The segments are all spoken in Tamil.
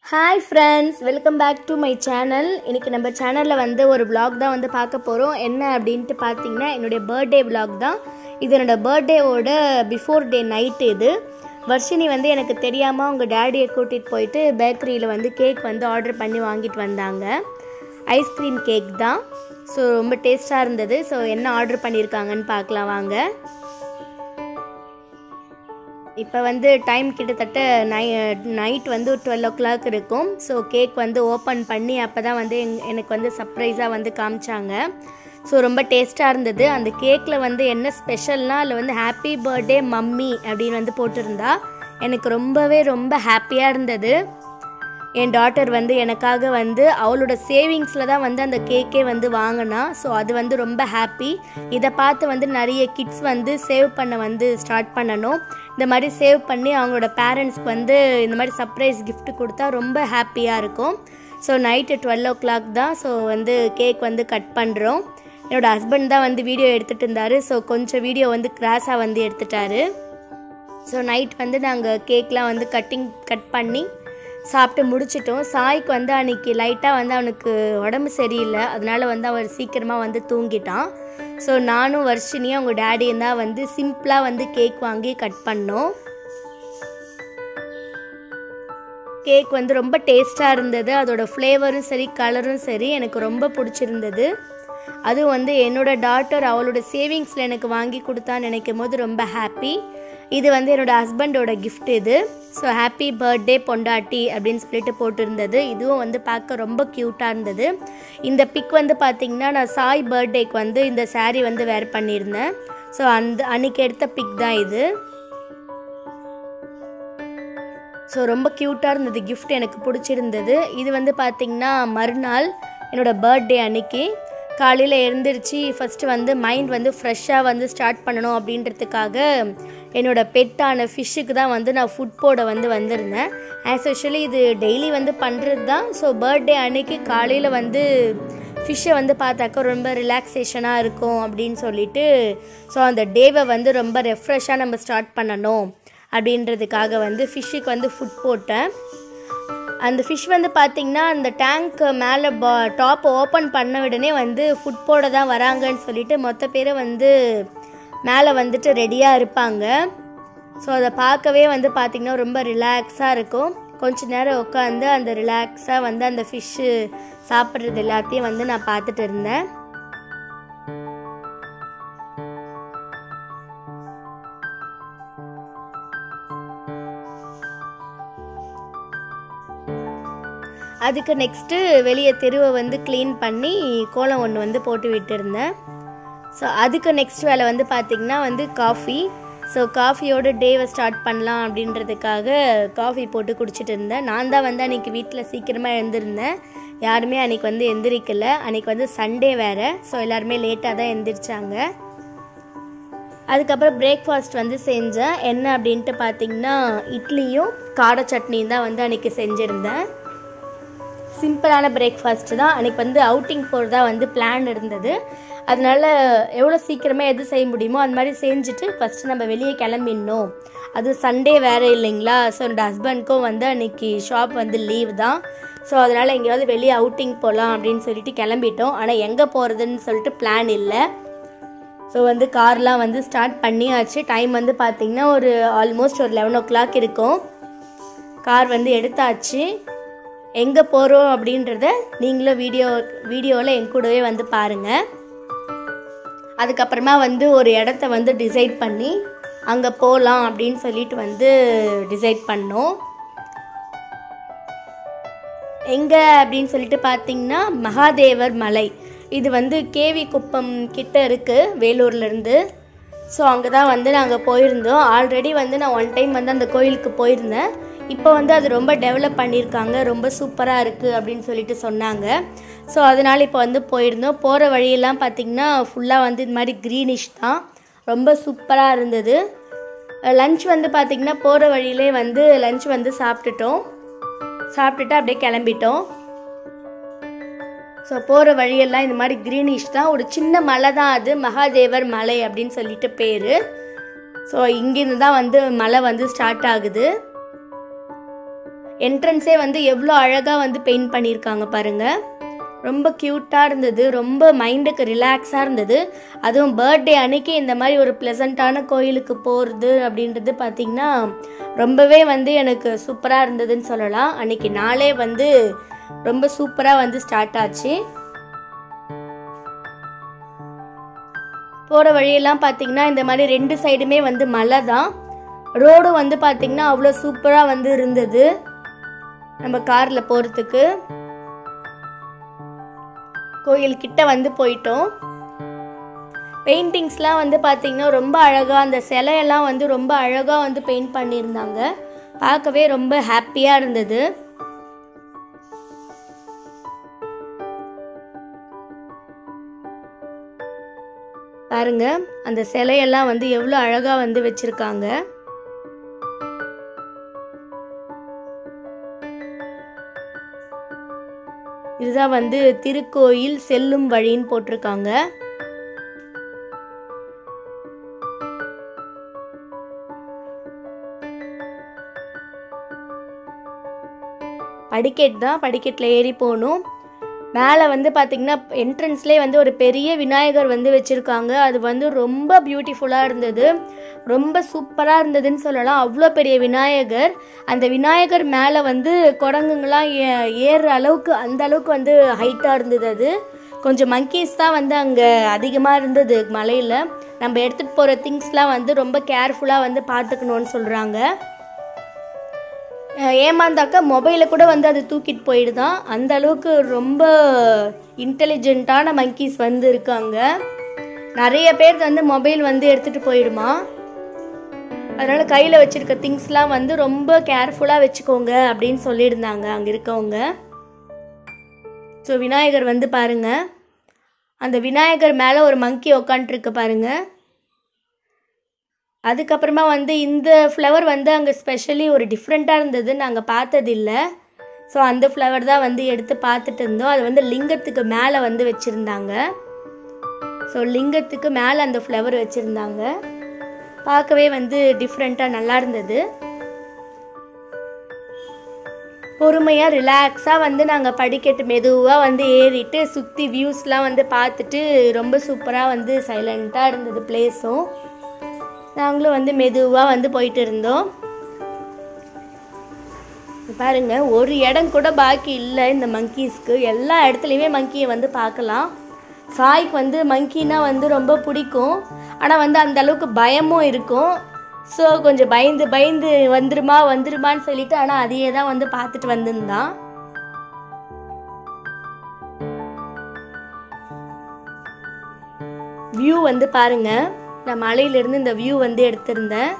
hi friends welcome back to my channel இன்னைக்கு நம்ம சேனலில் வந்து ஒரு vlog தான் வந்து பார்க்க போகிறோம் என்ன அப்படின்ட்டு பார்த்தீங்கன்னா என்னுடைய பர்த்டே vlog தான் இது என்னோட பர்த்டேவோட பிஃபோர் டே நைட் இது வர்ஷினி வந்து எனக்கு தெரியாமல் அவங்க டேடியை கூட்டிகிட்டு போயிட்டு பேக்கரியில் வந்து கேக் வந்து ஆர்டர் பண்ணி வாங்கிட்டு வந்தாங்க ஐஸ்கிரீம் கேக் தான் ஸோ ரொம்ப டேஸ்ட்டாக இருந்தது ஸோ என்ன ஆர்டர் பண்ணியிருக்காங்கன்னு பார்க்கலாம் வாங்க இப்போ வந்து டைம் கிட்டத்தட்ட நை நைட் வந்து டுவெல் ஓ கிளாக் இருக்கும் ஸோ கேக் வந்து ஓப்பன் பண்ணி அப்போ தான் வந்து எங் எனக்கு வந்து சர்ப்ரைஸாக வந்து காமிச்சாங்க ஸோ ரொம்ப டேஸ்ட்டாக இருந்தது அந்த கேக்கில் வந்து என்ன ஸ்பெஷல்னால் அதில் வந்து ஹாப்பி பர்த்டே மம்மி அப்படின்னு வந்து போட்டிருந்தா எனக்கு ரொம்பவே ரொம்ப ஹாப்பியாக இருந்தது என் டாட்டர் வந்து எனக்காக வந்து அவளோட சேவிங்ஸில் தான் வந்து அந்த கேக்கே வந்து வாங்கினா ஸோ அது வந்து ரொம்ப ஹாப்பி இதை பார்த்து வந்து நிறைய கிட்ஸ் வந்து சேவ் பண்ண வந்து ஸ்டார்ட் பண்ணணும் இந்த மாதிரி சேவ் பண்ணி அவங்களோட பேரண்ட்ஸ்க்கு வந்து இந்த மாதிரி சர்ப்ரைஸ் gift கொடுத்தா ரொம்ப ஹாப்பியாக இருக்கும் so night twelve o'clock தான் ஸோ வந்து கேக் வந்து கட் பண்ணுறோம் என்னோடய ஹஸ்பண்ட் தான் வந்து வீடியோ எடுத்துகிட்டு இருந்தார் ஸோ கொஞ்சம் வீடியோ வந்து கிராஸாக வந்து எடுத்துட்டாரு ஸோ நைட் வந்து நாங்கள் கேக்லாம் வந்து கட்டிங் கட் பண்ணி சாப்பிட்டு முடிச்சிட்டோம் சாய்க்கு வந்து அன்னைக்கு லைட்டாக வந்து அவனுக்கு உடம்பு சரியில்லை அதனால வந்து அவர் சீக்கிரமாக வந்து தூங்கிட்டான் ஸோ நானும் வர்ஷினியும் அவங்க டேடியும் தான் வந்து சிம்பிளாக வந்து கேக் வாங்கி கட் பண்ணோம் கேக் வந்து ரொம்ப டேஸ்ட்டாக இருந்தது அதோட ஃப்ளேவரும் சரி கலரும் சரி எனக்கு ரொம்ப பிடிச்சிருந்தது அதுவும் வந்து என்னோட டாட்டர் அவளோட சேவிங்ஸில் எனக்கு வாங்கி கொடுத்தான்னு நினைக்கும் போது ரொம்ப ஹாப்பி இது வந்து என்னோட ஹஸ்பண்டோட கிஃப்ட் இது ஸோ ஹாப்பி பர்த்டே பொண்டாட்டி அப்படின்னு சொல்லிட்டு போட்டிருந்தது இதுவும் வந்து பார்க்க ரொம்ப க்யூட்டாக இருந்தது இந்த பிக் வந்து பார்த்திங்கன்னா நான் சாய் பர்த்டேக்கு வந்து இந்த saree வந்து வேர் பண்ணியிருந்தேன் ஸோ அந்த அன்னைக்கு எடுத்த பிக் தான் இது ஸோ ரொம்ப க்யூட்டாக இருந்தது gift எனக்கு பிடிச்சிருந்தது இது வந்து பார்த்திங்கன்னா மறுநாள் என்னோட பர்த்டே அன்னைக்கு காலையில் எழுந்திரிச்சு ஃபஸ்ட்டு வந்து மைண்ட் வந்து ஃப்ரெஷ்ஷாக வந்து ஸ்டார்ட் பண்ணணும் அப்படின்றதுக்காக என்னோட பெட்டான ஃபிஷ்ஷுக்கு தான் வந்து நான் ஃபுட் போட வந்து வந்திருந்தேன் ஆஸ் யூஷுவலி இது டெய்லி வந்து பண்ணுறது தான் ஸோ பர்த்டே அன்னைக்கு காலையில் வந்து ஃபிஷ்ஷை வந்து பார்த்தாக்க ரொம்ப ரிலாக்ஸேஷனாக இருக்கும் அப்படின்னு சொல்லிட்டு ஸோ அந்த டேவை வந்து ரொம்ப ரெஃப்ரெஷ்ஷாக நம்ம ஸ்டார்ட் பண்ணணும் அப்படின்றதுக்காக வந்து ஃபிஷ்ஷுக்கு வந்து ஃபுட் போட்டேன் அந்த ஃபிஷ் வந்து பார்த்திங்கன்னா அந்த டேங்க் மேலே பா டாப் ஓப்பன் பண்ண உடனே வந்து ஃபுட் போட தான் வராங்கன்னு சொல்லிட்டு மொத்த பேரை வந்து மேலே வந்துட்டு ரெடியாக இருப்பாங்க ஸோ அதை பார்க்கவே வந்து பார்த்திங்கன்னா ரொம்ப ரிலாக்ஸாக இருக்கும் கொஞ்ச நேரம் உட்காந்து அந்த ரிலாக்ஸாக வந்து அந்த ஃபிஷ்ஷு சாப்பிட்றது எல்லாத்தையும் வந்து நான் பார்த்துட்டு இருந்தேன் அதுக்கு நெக்ஸ்ட்டு வெளியே தெருவை வந்து க்ளீன் பண்ணி கோலம் ஒன்று வந்து போட்டு விட்டுருந்தேன் ஸோ அதுக்கு நெக்ஸ்ட் வேலை வந்து பார்த்திங்கன்னா வந்து காஃபி ஸோ காஃபியோட டேவை ஸ்டார்ட் பண்ணலாம் அப்படின்றதுக்காக காஃபி போட்டு குடிச்சிட்டு இருந்தேன் நான் தான் வந்து அன்றைக்கி வீட்டில் சீக்கிரமாக எழுந்திருந்தேன் யாருமே அன்றைக்கி வந்து எந்திரிக்கல அன்றைக்கி வந்து சண்டே வேறு ஸோ எல்லாருமே லேட்டாக தான் எந்திரிச்சாங்க அதுக்கப்புறம் பிரேக்ஃபாஸ்ட் வந்து செஞ்சேன் என்ன அப்படின்ட்டு பார்த்தீங்கன்னா இட்லியும் காடை சட்னியும் தான் வந்து அன்றைக்கி செஞ்சுருந்தேன் சிம்பிளான பிரேக்ஃபாஸ்ட் தான் அன்றைக்கி வந்து அவுட்டிங் போகிறதா வந்து பிளான் இருந்தது அதனால எவ்வளோ சீக்கிரமாக எது செய்ய முடியுமோ அது மாதிரி செஞ்சுட்டு ஃபஸ்ட்டு நம்ம வெளியே கிளம்பிடணும் அது சண்டே வேறு இல்லைங்களா ஸோ என்னோட ஹஸ்பண்ட்க்கும் வந்து அன்றைக்கி ஷாப் வந்து லீவ் தான் ஸோ அதனால் எங்கேயாவது வெளியே அவுட்டிங் போகலாம் அப்படின்னு சொல்லிட்டு கிளம்பிட்டோம் ஆனால் எங்கே போகிறதுன்னு சொல்லிட்டு பிளான் இல்லை ஸோ வந்து கார்லாம் வந்து ஸ்டார்ட் பண்ணியாச்சு டைம் வந்து பார்த்திங்கன்னா ஒரு ஆல்மோஸ்ட் ஒரு லெவன் ஓ கிளாக் இருக்கும் கார் வந்து எடுத்தாச்சு எங்கே போகிறோம் அப்படின்றத நீங்களும் வீடியோ வீடியோவில் என் கூடவே வந்து பாருங்கள் அதுக்கப்புறமா வந்து ஒரு இடத்த வந்து டிசைட் பண்ணி அங்கே போகலாம் அப்படின்னு சொல்லிட்டு வந்து டிசைட் பண்ணோம் எங்கே அப்படின்னு சொல்லிட்டு பார்த்தீங்கன்னா மகாதேவர் மலை இது வந்து கேவி குப்பம் கிட்ட இருக்குது வேலூர்லேருந்து ஸோ அங்கே தான் வந்து நாங்கள் போயிருந்தோம் ஆல்ரெடி வந்து நான் ஒன் டைம் வந்து அந்த கோயிலுக்கு போயிருந்தேன் இப்போ வந்து அது ரொம்ப டெவலப் பண்ணியிருக்காங்க ரொம்ப சூப்பராக இருக்குது அப்படின்னு சொல்லிட்டு சொன்னாங்க ஸோ அதனால் இப்போ வந்து போயிருந்தோம் போகிற வழியெல்லாம் பார்த்திங்கன்னா ஃபுல்லாக வந்து இது மாதிரி க்ரீனிஷ் தான் ரொம்ப சூப்பராக இருந்தது லஞ்ச் வந்து பார்த்திங்கன்னா போகிற வழியிலே வந்து லஞ்ச் வந்து சாப்பிட்டுட்டோம் சாப்பிட்டுட்டு அப்படியே கிளம்பிட்டோம் ஸோ போகிற வழியெல்லாம் இந்த மாதிரி க்ரீனிஷ் தான் ஒரு சின்ன மலை தான் அது மகாதேவர் மலை அப்படின்னு சொல்லிட்டு பேர் ஸோ இங்கேருந்து தான் வந்து மலை வந்து ஸ்டார்ட் ஆகுது என்ட்ரன்ஸே வந்து எவ்வளோ அழகாக வந்து பெயிண்ட் பண்ணியிருக்காங்க பாருங்கள் ரொம்ப க்யூட்டாக இருந்தது ரொம்ப மைண்டுக்கு ரிலாக்ஸாக இருந்தது அதுவும் பர்த்டே அன்னைக்கு இந்த மாதிரி ஒரு ப்ளசண்ட்டான கோயிலுக்கு போகிறது அப்படின்றது பார்த்திங்கன்னா ரொம்பவே வந்து எனக்கு சூப்பராக இருந்ததுன்னு சொல்லலாம் அன்னைக்கு நாளே வந்து ரொம்ப சூப்பராக வந்து ஸ்டார்ட் ஆச்சு போகிற வழியெல்லாம் பார்த்தீங்கன்னா இந்த மாதிரி ரெண்டு சைடுமே வந்து மலை தான் ரோடும் வந்து பார்த்தீங்கன்னா அவ்வளோ சூப்பராக வந்து இருந்தது நம்ம காரில் போகிறதுக்கு கோயில் கிட்ட வந்து போயிட்டோம் பெயிண்டிங்ஸ்லாம் வந்து பார்த்தீங்கன்னா ரொம்ப அழகாக அந்த சிலையெல்லாம் வந்து ரொம்ப அழகாக வந்து பெயிண்ட் பண்ணியிருந்தாங்க பார்க்கவே ரொம்ப ஹாப்பியாக இருந்தது பாருங்க அந்த சிலையெல்லாம் வந்து எவ்வளோ அழகாக வந்து வச்சுருக்காங்க இதுதான் வந்து திருக்கோயில் செல்லும் வழின்னு போட்டிருக்காங்க படிக்கட் தான் படிக்கட்டில் ஏறி போகணும் மேலே வந்து பார்த்திங்கன்னா என்ட்ரன்ஸ்லேயே வந்து ஒரு பெரிய விநாயகர் வந்து வச்சுருக்காங்க அது வந்து ரொம்ப பியூட்டிஃபுல்லாக இருந்தது ரொம்ப சூப்பராக இருந்ததுன்னு சொல்லலாம் அவ்வளோ பெரிய விநாயகர் அந்த விநாயகர் மேலே வந்து குரங்குங்களாம் ஏ ஏறுற அளவுக்கு அந்த அளவுக்கு வந்து ஹைட்டாக இருந்தது அது கொஞ்சம் மங்கீஸ் தான் வந்து அங்கே அதிகமாக இருந்தது மலையில் நம்ம எடுத்துகிட்டு போகிற திங்ஸ்லாம் வந்து ரொம்ப கேர்ஃபுல்லாக வந்து பார்த்துக்கணுன்னு சொல்கிறாங்க ஏமாந்தாக்கா மொபைலை கூட வந்து அது தூக்கிட்டு போயிடுதான் அந்த அளவுக்கு ரொம்ப இன்டெலிஜென்ட்டான மங்கீஸ் வந்து இருக்காங்க நிறைய பேர் வந்து மொபைல் வந்து எடுத்துகிட்டு போயிடுமா அதனால் கையில் வச்சுருக்க திங்ஸ்லாம் வந்து ரொம்ப கேர்ஃபுல்லாக வச்சுக்கோங்க அப்படின்னு சொல்லியிருந்தாங்க அங்கே இருக்கவங்க ஸோ விநாயகர் வந்து பாருங்க அந்த விநாயகர் மேலே ஒரு மங்கி உக்காண்ட்ருக்கு பாருங்க அதுக்கப்புறமா வந்து இந்த ஃப்ளவர் வந்து அங்கே ஸ்பெஷலி ஒரு டிஃப்ரெண்ட்டாக இருந்தது நாங்கள் பார்த்ததில்ல ஸோ அந்த ஃப்ளவர் தான் வந்து எடுத்து பார்த்துட்டு இருந்தோம் அது வந்து லிங்கத்துக்கு மேலே வந்து வச்சுருந்தாங்க ஸோ லிங்கத்துக்கு மேலே அந்த ஃப்ளவர் வச்சுருந்தாங்க பார்க்கவே வந்து டிஃப்ரெண்ட்டாக நல்லா இருந்தது பொறுமையாக ரிலாக்ஸாக வந்து நாங்கள் படிக்கட்டு மெதுவாக வந்து ஏறிட்டு சுற்றி வியூஸ்லாம் வந்து பார்த்துட்டு ரொம்ப சூப்பராக வந்து சைலண்ட்டாக இருந்தது பிளேஸும் நாங்களும் வந்து மெதுவாக வந்து போயிட்டு இருந்தோம் பாருங்க ஒரு இடம் கூட பாக்கி இல்லை இந்த மங்கீஸ்க்கு எல்லா இடத்துலையுமே மங்கியை வந்து பார்க்கலாம் சாய்க்கு வந்து மங்கினா வந்து ரொம்ப பிடிக்கும் ஆனால் வந்து அந்த அளவுக்கு பயமும் இருக்கும் ஸோ கொஞ்சம் பயந்து பயந்து வந்துருமா வந்துருமான்னு சொல்லிட்டு ஆனால் அதையே தான் வந்து பார்த்துட்டு வந்திருந்தான் வியூ வந்து பாருங்க நான் மலையிலிருந்து இந்த வியூ வந்து எடுத்திருந்தேன்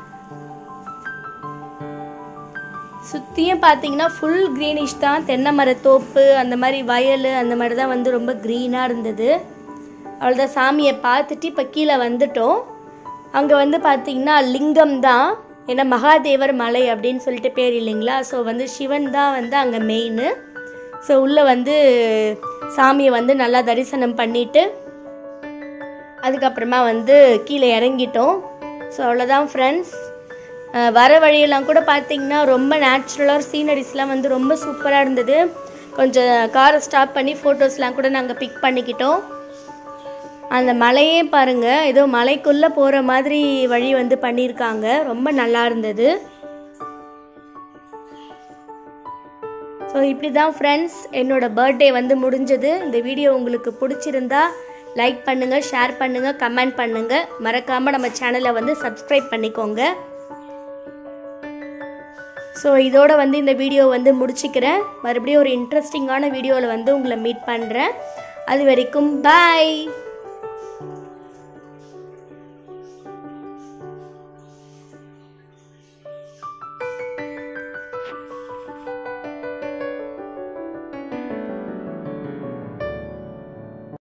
சுற்றியும் பார்த்தீங்கன்னா ஃபுல் க்ரீனிஷ் தான் தென்னை மரத்தோப்பு அந்த மாதிரி வயல் அந்த மாதிரி தான் வந்து ரொம்ப க்ரீனாக இருந்தது அவ்வளோதான் சாமியை பார்த்துட்டு இப்போ கீழே வந்துட்டோம் அங்கே வந்து பார்த்தீங்கன்னா லிங்கம் தான் ஏன்னா மகாதேவர் மலை அப்படின்னு சொல்லிட்டு பேர் இல்லைங்களா ஸோ வந்து சிவன் தான் வந்து அங்கே மெயின் ஸோ உள்ளே வந்து சாமியை வந்து நல்லா தரிசனம் பண்ணிட்டு அதுக்கப்புறமா வந்து கீழே இறங்கிட்டோம் ஸோ அவ்வளோதான் ஃப்ரெண்ட்ஸ் வர வழியெல்லாம் கூட பார்த்தீங்கன்னா ரொம்ப நேச்சுரலாக சீனரிஸ்லாம் வந்து ரொம்ப சூப்பராக இருந்தது கொஞ்சம் காரை ஸ்டாப் பண்ணி ஃபோட்டோஸ்லாம் கூட நாங்கள் பிக் பண்ணிக்கிட்டோம் அந்த மலையே பாருங்கள் ஏதோ மலைக்குள்ளே போகிற மாதிரி வழி வந்து பண்ணியிருக்காங்க ரொம்ப நல்லா இருந்தது ஸோ இப்படி தான் ஃப்ரெண்ட்ஸ் என்னோடய பர்த்டே வந்து முடிஞ்சது இந்த வீடியோ உங்களுக்கு பிடிச்சிருந்தா லைக் பண்ணுங்கள் ஷேர் பண்ணுங்கள் கமெண்ட் பண்ணுங்கள் மறக்காமல் நம்ம சேனலை வந்து சப்ஸ்கிரைப் பண்ணிக்கோங்க ஸோ இதோட வந்து இந்த வீடியோ வந்து முடிச்சுக்கிறேன் மறுபடியும் ஒரு இன்ட்ரெஸ்டிங்கான வீடியோவில் வந்து உங்களை மீட் பண்ணுறேன் அது வரைக்கும் பாய்